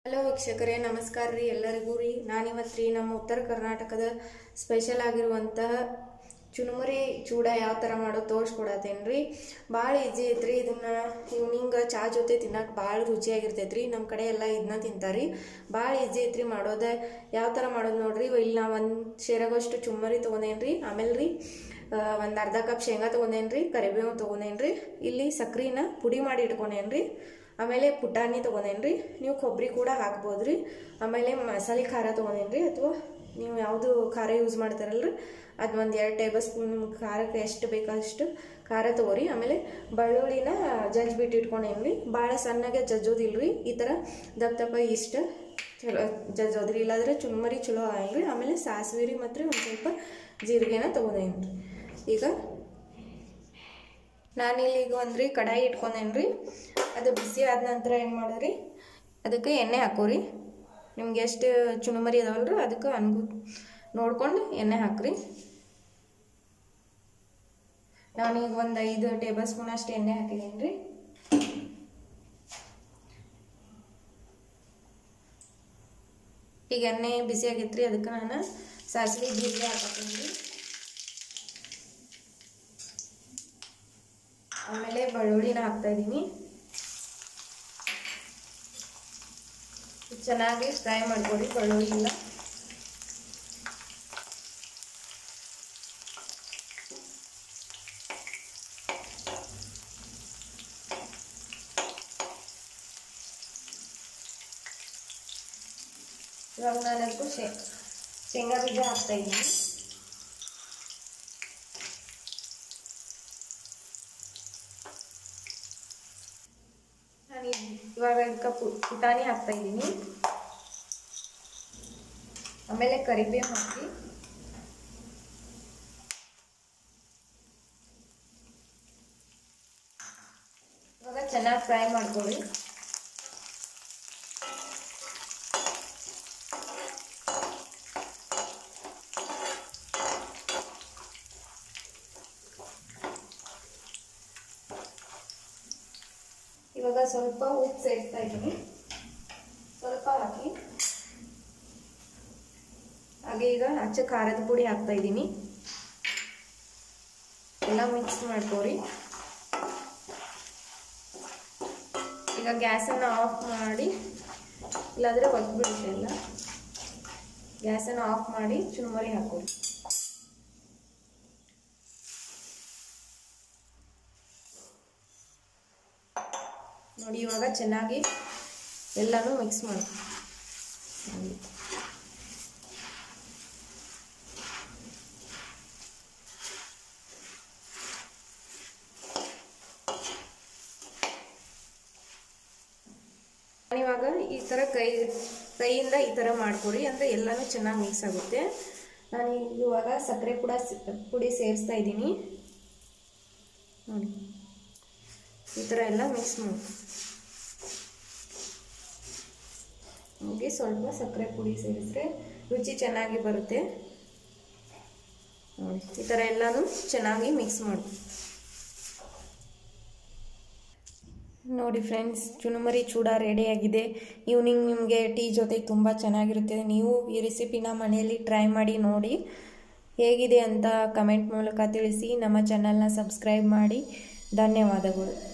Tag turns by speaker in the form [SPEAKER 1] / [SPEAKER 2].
[SPEAKER 1] hello ವೀಕ್ಷಕರೇ ನಮಸ್ಕಾರ ರೀ ಎಲ್ಲರಿಗೂ ರೀ ನಾನಿವತ್ತು ರೀ ನಮ್ಮ ಉತ್ತರ ಕರ್ನಾಟಕದ ಸ್ಪೆಷಲ್ ಆಗಿರುವಂತಹ ಚುನುಮುರಿ ಚೂಡ ಯಾವ ಥರ ಮಾಡೋದು ತೋರಿಸ್ಕೊಡತ್ತೇನೆ ರೀ ಭಾಳ ಈಜಿ ಐತ್ರಿ ಇದನ್ನ ಈವ್ನಿಂಗ್ ಚಾ ಜೊತೆ ತಿನ್ನಕ್ಕೆ ಭಾಳ ರುಚಿಯಾಗಿರ್ತೈತೆ ರೀ ನಮ್ಮ ಕಡೆ ಎಲ್ಲ ಇದನ್ನ ತಿಂತಾರೆ ಭಾಳ ಈಜಿ ಐತ್ರಿ ಮಾಡೋದು ಯಾವ ಥರ ಮಾಡೋದು ನೋಡ್ರಿ ಇಲ್ಲಿ ನಾ ಒಂದು ಶೇರಾಗೋಷ್ಟು ಚುಮ್ಮರಿ ತೊಗೊಂಡೇನಿ ರೀ ಆಮೇಲೆ ರೀ ಒಂದು ಅರ್ಧ ಕಪ್ ಶೇಂಗಾ ತೊಗೊಂಡೇನಿ ರೀ ಕರಿಬೇವು ತೊಗೊಂಡೇನಿ ರೀ ಇಲ್ಲಿ ಸಕ್ರಿನ ಪುಡಿ ಮಾಡಿ ಇಟ್ಕೊಂಡೇನಿ ರೀ ಆಮೇಲೆ ಪುಟಾಣಿ ತೊಗೊಂಡೇನಿ ರೀ ನೀವು ಕೊಬ್ಬರಿ ಕೂಡ ಹಾಕ್ಬೋದು ರೀ ಆಮೇಲೆ ಮಸಾಲೆ ಖಾರ ತೊಗೊಂಡೇನಿ ರೀ ಅಥವಾ ನೀವು ಯಾವುದು ಖಾರ ಯೂಸ್ ಮಾಡ್ತಾರಲ್ರಿ ಅದು ಒಂದು ಎರಡು ಟೇಬಲ್ ಸ್ಪೂನ್ ನಿಮ್ಗೆ ಖಾರಕ್ಕೆ ಎಷ್ಟು ಬೇಕಷ್ಟು ಖಾರ ತೊಗೋರಿ ಆಮೇಲೆ ಬೆಳ್ಳುಳ್ಳಿನ ಜಜ್ಜಿ ಬಿಟ್ಟು ಇಟ್ಕೊಂಡೇನಿ ರೀ ಭಾಳ ಸಣ್ಣಗೆ ಜಜ್ಜೋದಿಲ್ಲ ರೀ ಈ ಥರ ದಪ್ಪ ದಪ್ಪ ಇಷ್ಟ ಚಲೋ ಜಜ್ಜೋದ್ರಿ ಇಲ್ಲಾಂದ್ರೆ ಚುರುಮರಿ ಚಲೋ ಆಗಲ್ರಿ ಆಮೇಲೆ ಸಾಸಿವೆ ರೀ ಮತ್ತು ಒಂದು ಸ್ವಲ್ಪ ಜೀರಿಗೆನ ತೊಗೊಂಡೇನಿ ರೀ ಈಗ ನಾನಿಲ್ಲಿ ಈಗ ಒಂದು ರೀ ಕಡಾಯಿ ಇಟ್ಕೊಂಡೇನಿ ರೀ ಅದು ಬಿಸಿ ಆದ ನಂತರ ಏನು ಮಾಡೋರಿ ಅದಕ್ಕೆ ಎಣ್ಣೆ ಹಾಕೋರಿ ನಿಮ್ಗೆ ಎಷ್ಟು ಚುನುಮರಿ ಅದಾವಲ್ರಿ ಅದಕ್ಕೆ ಅನ್ಗು ನೋಡ್ಕೊಂಡು ಎಣ್ಣೆ ಹಾಕ್ರಿ ನಾನೀಗ ಒಂದು ಐದು ಟೇಬಲ್ ಸ್ಪೂನ್ ಅಷ್ಟು ಎಣ್ಣೆ ಹಾಕಿದ್ದೀನಿ ರೀ ಈಗ ಎಣ್ಣೆ ಬಿಸಿ ಆಗೈತ್ರಿ ಅದಕ್ಕೆ ನಾನು ಸಾಸಿವೆ ಜೀರಿಗೆ ಹಾಕತ್ತೀನಿ ರೀ ಆಮೇಲೆ ಬೆಳ್ಳುಳ್ಳಿನ ಹಾಕ್ತಾ ಇದ್ದೀನಿ ಚೆನ್ನಾಗಿ ಫ್ರೈ ಮಾಡ್ಕೊಳ್ಳಿ ಬೆಳ್ಳುಳ್ಳಿನ ಇವಾಗ ನಾನು ಅದಕ್ಕೂ ಶೇ ಶೇಂಗಾ ಬೀಜ ಹಾಕ್ತಾ ಇದ್ದೀನಿ ನಾನು ಇವಾಗ ಇದಕ್ಕೆ ಪುಟಾಣಿ ಹಾಕ್ತಾ ಇದ್ದೀನಿ ಆಮೇಲೆ ಕರಿಬೇವು ಹಾಕಿ ಇವಾಗ ಚೆನ್ನಾಗಿ ಫ್ರೈ ಮಾಡ್ಕೊಳ್ಳಿ ಇವಾಗ ಸ್ವಲ್ಪ ಉಪ್ಪು ಸೇರಿಸ್ತಾ ಇದ್ದೀನಿ ಸ್ವಲ್ಪ ಹಾಕಿ ಹಾಗೆ ಈಗ ಅಚ್ಚ ಖಾರದ ಪುಡಿ ಹಾಕ್ತಾ ಇದ್ದೀನಿ ಎಲ್ಲ ಮಿಕ್ಸ್ ಮಾಡ್ಕೋರಿ ಈಗ ಗ್ಯಾಸನ್ನು ಆಫ್ ಮಾಡಿ ಇಲ್ಲಾಂದರೆ ಒಗ್ಬಿಡುತ್ತೆ ಎಲ್ಲ ಗ್ಯಾಸನ್ನು ಆಫ್ ಮಾಡಿ ಚುರುಮರಿ ಹಾಕೋರಿ ನೋಡಿ ಇವಾಗ ಚೆನ್ನಾಗಿ ಎಲ್ಲನೂ ಮಿಕ್ಸ್ ಮಾಡಿ ಇವಾಗ ಈ ಥರ ಕೈ ಕೈಯಿಂದ ಈ ಥರ ಮಾಡ್ಕೊಡಿ ಅಂದರೆ ಎಲ್ಲನೂ ಚೆನ್ನಾಗಿ ಮಿಕ್ಸ್ ಆಗುತ್ತೆ ನಾನು ಇವಾಗ ಸಕ್ಕರೆ ಕೂಡ ಪುಡಿ ಸೇರಿಸ್ತಾ ಇದ್ದೀನಿ ನೋಡಿ ಈ ಥರ ಎಲ್ಲ ಮಿಕ್ಸ್ ಮಾಡಿ ಹಾಗೆ ಸ್ವಲ್ಪ ಸಕ್ಕರೆ ಪುಡಿ ಸೇರಿಸಿದ್ರೆ ರುಚಿ ಚೆನ್ನಾಗಿ ಬರುತ್ತೆ ನೋಡಿ ಈ ಥರ ಎಲ್ಲನೂ ಚೆನ್ನಾಗಿ ಮಿಕ್ಸ್ ಮಾಡಿ ನೋಡಿ ಫ್ರೆಂಡ್ಸ್ ಚುನುಮರಿ ಚೂಡ ರೆಡಿಯಾಗಿದೆ ಈವ್ನಿಂಗ್ ನಿಮಗೆ ಟೀ ಜೊತೆಗೆ ತುಂಬ ಚೆನ್ನಾಗಿರುತ್ತೆ ನೀವು ಈ ರೆಸಿಪಿನ ಮನೆಯಲ್ಲಿ ಟ್ರೈ ಮಾಡಿ ನೋಡಿ ಹೇಗಿದೆ ಅಂತ ಕಮೆಂಟ್ ಮೂಲಕ ತಿಳಿಸಿ ನಮ್ಮ ಚಾನಲ್ನ ಸಬ್ಸ್ಕ್ರೈಬ್ ಮಾಡಿ ಧನ್ಯವಾದಗಳು